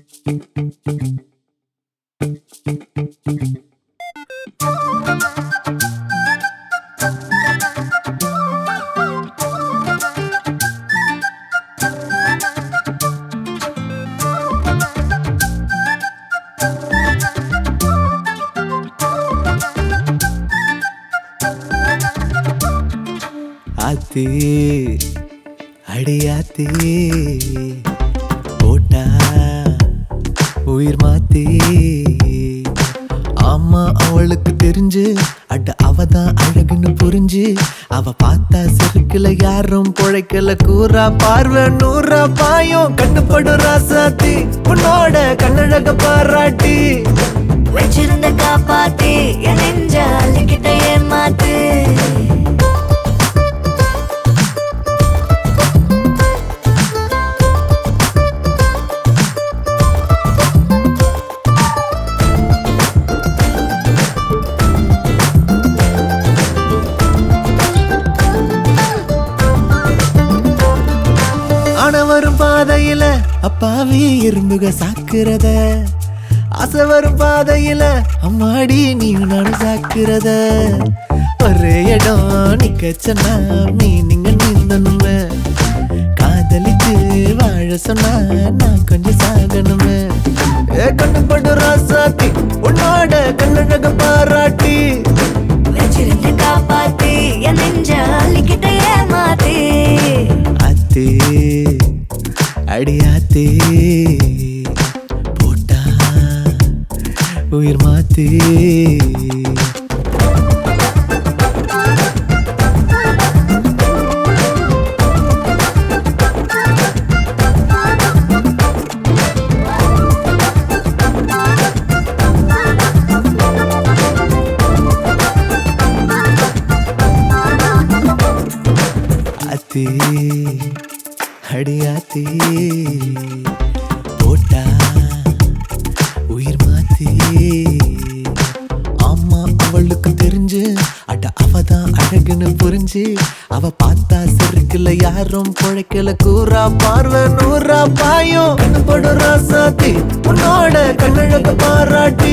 ஆத்தி அடியாத்தி போட்டா உயிர் மாத்தி ஆமா அவளுக்கு தெரிஞ்சு அட அவ தான் அழகுன்னு புரிஞ்சு அவ பார்த்தா செருக்குல யாரும் பொழைக்கல கூறா பார்வை நூறா பாயும் கண்ணுப்படும் ராசாத்தி உன்னோட கண்ணழக பாராட்டி வச்சிருந்த காப்பாத்தி என் நெஞ்ச அள்ளிக்கிட்ட ஏமாத்து ஆன வரும் பாதையில அப்பாவி எறும்புக சாக்குறத ஆசை வரும் பாதையில அம்மாடி நீ நானும் சாக்குறத ஒரே இடம் நிக்க சொன்னா மீனிங்க நீந்தணுமே காதலிச்சு வாழ சொன்னா நான் கொஞ்சம் சாகணுமே ஏ கண்ணு படு ராசாத்தி உன்னோட கண்ணழக பாராட்டி வச்சிருந்த காப்பாத்தி என் நெஞ்ச அள்ளிக்கிட்ட ஏமாத்தி அத்தே அடியாத்தே போட்டா உயிர் மாத்தே அத்தே அடியாத்தே போட்டா உயிர் மாத்தே ஆமா அவளுக்கு தெரிஞ்சு அட அவ தான் அழகுன்னு புரிஞ்சு அவ பார்த்தா செருக்குல யாரும் பொழைக்கல கூறா பார்வை நூறா பாயும் கண்ணு படும் ராசாத்தி உன்னோட கண்ணழக பாராட்டி